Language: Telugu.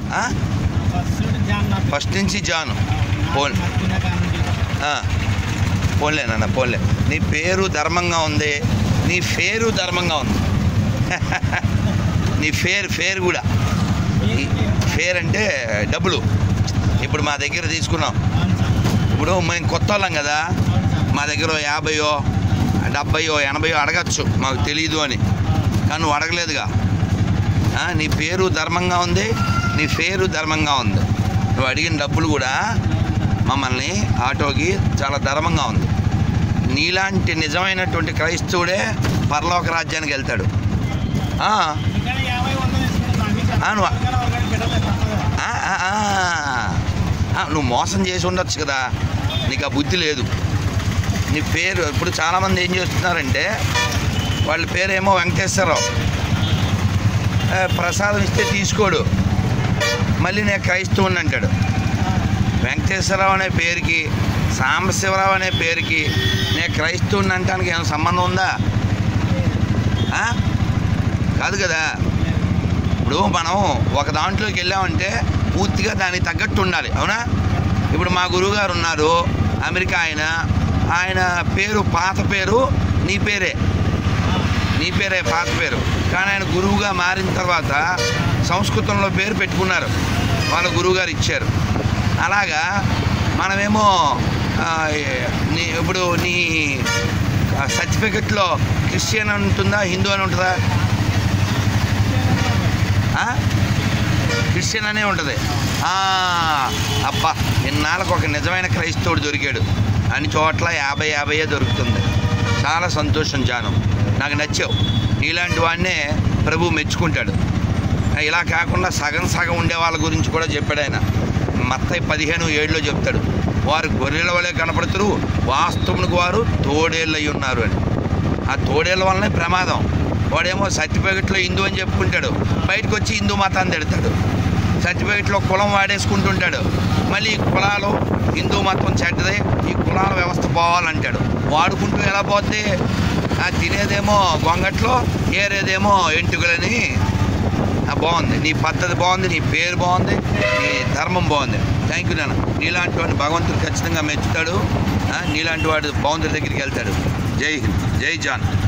ఆ? ఫస్ట్ జాన్ నా పేరు. ఫస్ట్ నుంచి జాను నాకు పోన్ నచ్చిన కారణం చేసి. ఆ. పోన్లే నాన్న పోన్లే నీ పేరు ధర్మంగా ఉంది నీ పేరు ధర్మంగా ఉంది నీ ఫేర్ ఫేర్ కూడా ఈ ఫేర్ అంటే డబ్బులు ఇప్పుడు మా దగ్గర తీసుకున్నాం అవును సార్. ఇప్పుడు మేము కొత్త వాళ్ళం కదా అవును సార్. మా దగ్గర ఓ యాభైయో డెబ్బయో ఎనభైయో అడగచ్చు మాకు తెలియదు అని కానీ నువ్వు అడగలేదుగా ఆ, నీ పేరు ధర్మంగా ఉంది నీ పేరు ధర్మంగా ఉంది నువ్వు అడిగిన డబ్బులు కూడా మమ్మల్ని ఆటోకి చాలా ధర్మంగా ఉంది నీలాంటి నిజమైనటువంటి క్రైస్తవుడే పరలోక రాజ్యానికి వెళ్తాడు ఆ, ఎందుకని యాభై వంద తీసుకుంటాను మీకు ఆ, నువ్వు- అందుకని ఒకరికి పెట్టలేదు తప్పదు. ఆ, ఆ, ఆ. ఆ, నువ్వు మోసం చేసి ఉండొచ్చు కదా నీకు ఆ బుద్ధి లేదు నీ పేరు ఇప్పుడు చాలామంది ఏం చేస్తున్నారంటే వాళ్ళ పేరేమో వెంకటేశ్వరరావు ఆ, ప్రసాదం ఇస్తే తీసుకోడు మళ్ళీ నేను క్రైస్తవుని అంటాడు వెంకటేశ్వరరావు అనే పేరుకి సాంబశివరావు అనే పేరుకి నేను క్రైస్తవుని అంటానికి ఏమైనా సంబంధం ఉందా ఆ? కాదు కదా ఇప్పుడు మనం ఒక దాంట్లోకి వెళ్ళామంటే పూర్తిగా దానికి తగ్గట్టు ఉండాలి అవునా ఇప్పుడు మా గురువుగారు ఉన్నారు అమెరికా ఆయన ఆయన పేరు పాత పేరు నీ పేరే నీ పేరే పాత పేరు కానీ ఆయన గురువుగా మారిన తర్వాత సంస్కృతంలో పేరు పెట్టుకున్నారు వాళ్ళ గురువుగారు ఇచ్చారు అలాగా మనమేమో ఆ, నీ ఇప్పుడు నీ సర్టిఫికెట్లో క్రిస్టియన్ అని ఉంటుందా హిందూ అని ఉంటుందా ఆ? క్రిస్టియన్ అనే ఉంటుంది ఆ, అబ్బా ఇన్నాళ్ళకు ఒక నిజమైన క్రైస్తవుడు దొరికాడు అన్ని చోట్ల యాభై యాభైయే దొరుకుతుంది చాలా సంతోషం జాను నాకు నచ్చావు నీలాంటి వాడినే ప్రభు మెచ్చుకుంటాడు ఇలా కాకుండా సగం సగం ఉండే వాళ్ళ గురించి కూడా చెప్పాడు ఆయన మత్తయి పదిహేను ఏడులో చెప్తాడు వారు గొర్రెల వలె కనపడుతురు వాస్తవునికి వారు తోడేళ్ళై ఉన్నారు అని ఆ తోడేళ్ళ వల్లనే ప్రమాదం వాడేమో సర్టిఫికెట్లో హిందూ అని చెప్పుకుంటాడు బయటకు వచ్చి హిందూ మతాన్ని తిడతాడు సర్టిఫికెట్లో కులం వాడేసుకుంటుంటాడు మళ్ళీ ఈ కులాలు హిందూ మతం చెడ్డదే ఈ కులాల వ్యవస్థ పోవాలంటాడు వాడుకుంటూ ఎలా పోతే ఆ తినేదేమో గొంగట్లో ఏరేదేమో ఎంటుకలని ఆ, బాగుంది నీ పద్ధతి బాగుంది నీ పేరు బాగుంది నీ ధర్మం బాగుంది థ్యాంక్ యూ నాన్న నీలాంటి వాడిని భగవంతుడు ఖచ్చితంగా మెచ్చుతాడు ఆ, నీలాంటి వాడు భగవంతుడి దగ్గరికి వెళ్తాడు జై హింద్ జై జాన్